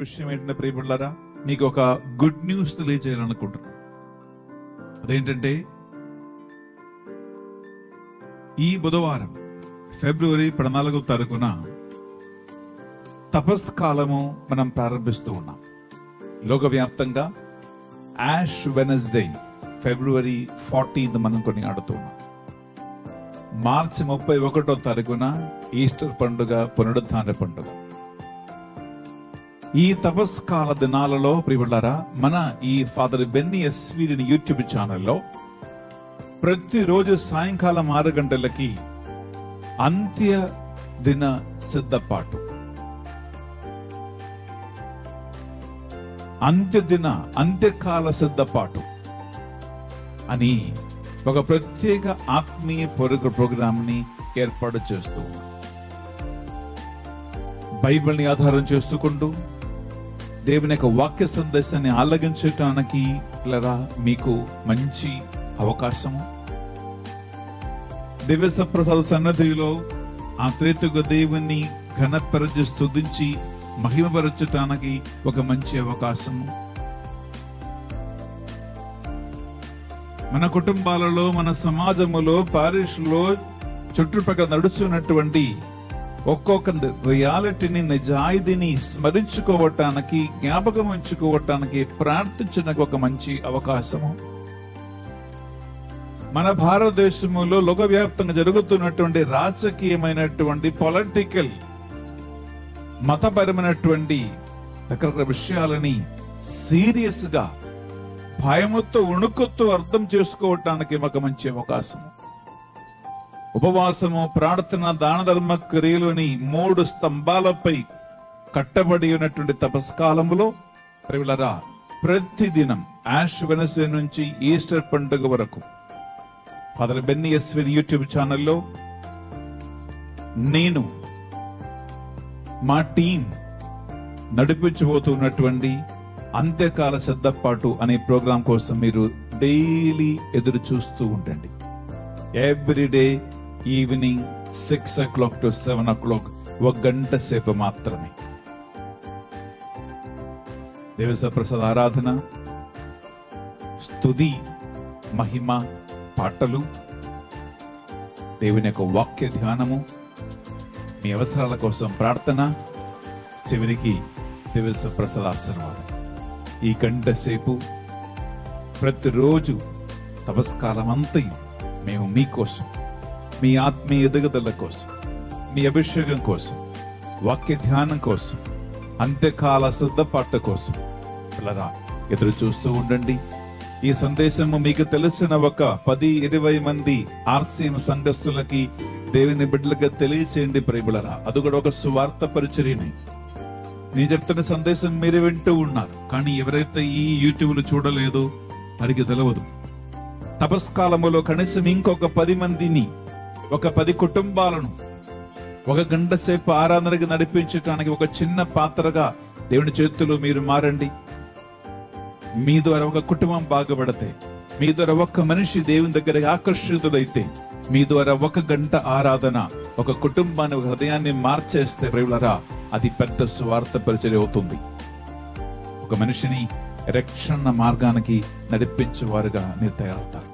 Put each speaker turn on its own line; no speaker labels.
విషయం ఏంటంటే ప్రియపిల్లరా మీకు ఒక గుడ్ న్యూస్ తెలియజేయాలనుకుంటున్నాను అదేంటంటే ఈ బుధవారం ఫిబ్రవరి పద్నాలుగో తారీఖున తపస్కాలము మనం ప్రారంభిస్తూ ఉన్నాం లోకవ్యాప్తంగా యాష్ వెనస్డే ఫిబ్రవరి ఫార్టీన్త్ మనం కొన్ని ఆడుతున్నాం మార్చి ముప్పై ఒకటో తారీఖున ఈస్టర్ పండుగ పునరుద్ధాన పండుగ ఈ తపస్కాల దినాలలో ప్రియులారా మన ఈ ఫాదర్ బెన్ని ఎస్వీడిని యూట్యూబ్ ఛానల్లో ప్రతిరోజు సాయంకాలం ఆరు గంటలకి అంత్య దిన సిద్ధపాటు అంత్యదిన అంత్యకాల సిద్ధపాటు అని ఒక ప్రత్యేక ఆత్మీయ పొరుగు ప్రోగ్రామ్ ని ఏర్పాటు చేస్తూ ఉన్నాం. బైబిల్ని ఆధారం చేసుకుంటూ దేవుని యొక్క వాక్య సందేశాన్ని ఆలగించటానికి పిల్లరా మీకు మంచి అవకాశము దివ్య ప్రసాద సన్నధిలో ఆ త్రేతుగ దేవుని ఘనపరచి స్తుతించి మహిమపరచటానికి ఒక మంచి అవకాశము మన కుటుంబాలలో మన సమాజములో పారిష్ లో చుట్టుపక్కల నడుచున్నటువంటి ఒక్కొక్క రియాలిటీని నిజాయితీని స్మరించుకోవటానికి జ్ఞాపకం ఉంచుకోవటానికి ప్రార్థించడానికి ఒక మంచి అవకాశము మన భారతదేశంలో లోకవ్యాప్తంగా జరుగుతున్నటువంటి రాజకీయమైనటువంటి పొలిటికల్ మతపరమైనటువంటి రకరకాల విషయాలని సీరియస్ గా భయముతో ఉణుకుతో అర్థం చేసుకోవటానికి ఒక మంచి అవకాశం ఉపవాసము ప్రార్థన దాన ధర్మ క్రియలని మూడు స్తంభాలపై కట్టబడి ఉన్నటువంటి తపస్కాలములో ప్రియులరా ప్రతిదినం యాష్ వెనస్డే నుంచి ఈస్టర్ పండుగ వరకు ఫాదర్ బెన్ని ఎస్విన్ యూట్యూబ్ ఛానల్లో నేను మా టీం నడిపించబోతున్నటువంటి అంత్యకాల సిద్ధపాటు అనే ప్రోగ్రాం కోసం మీరు డైలీ ఎదురు చూస్తూ ఉండండి every day evening six o'clock to seven o'clock ఒక గంట సేపు మాత్రమే దేవస ప్రసాద్ ఆరాధన స్తుతి మహిమ పాటలు దేవుని యొక్క వాక్య ధ్యానము మీ అవసరాల కోసం ప్రార్థన చివరికి దివస ప్రసాద ఆశీర్వాదం ఈ గంట సేపు ప్రతిరోజు తపస్కాలం అంతయు మేము మీకోసం మీ ఆత్మీయ ఎదుగుదల కోసం మీ అభిషేకం కోసం వాక్య ధ్యానం కోసం అంత్యకాల సిద్ధపాట కోసం పిల్లరా ఎదురు చూస్తూ ఉండండి ఈ సందేశము మీకు తెలిసిన ఒక పది ఇరవై మంది ఆర్సీఎం సంఘస్థులకి దేవుని బిడ్డలుగా తెలియచేయండి ప్రేమిలరా అది కూడా ఒక సువార్త పరిచర్యని నేను చెప్తున్న సందేశం మీరు వింటూ ఉన్నారు కానీ ఎవరైతే ఈ యూట్యూబ్లు చూడలేదో వారికి తెలియదు తపస్కాలములో కనీసం ఇంకొక పది మందిని ఒక పది కుటుంబాలను ఒక గంట సేపు ఆరాధనకి నడిపించడానికి ఒక చిన్న పాత్రగా దేవుని చేతుల్లో మీరు మారండి మీ ద్వారా ఒక కుటుంబం బాగుపడితే మీ ద్వారా ఒక్క మనిషి దేవుని దగ్గరికి ఆకర్షితుడైతే మీ ద్వారా ఒక గంట ఆరాధన ఒక కుటుంబాన్ని ఒక హృదయాన్ని మార్చేస్తే ప్రేమలరా అది పెద్ద స్వార్థ పరిచయం అవుతుంది ఒక మనిషిని రక్షణ మార్గానికి నడిపించేవారుగా మీరు తయారవుతారు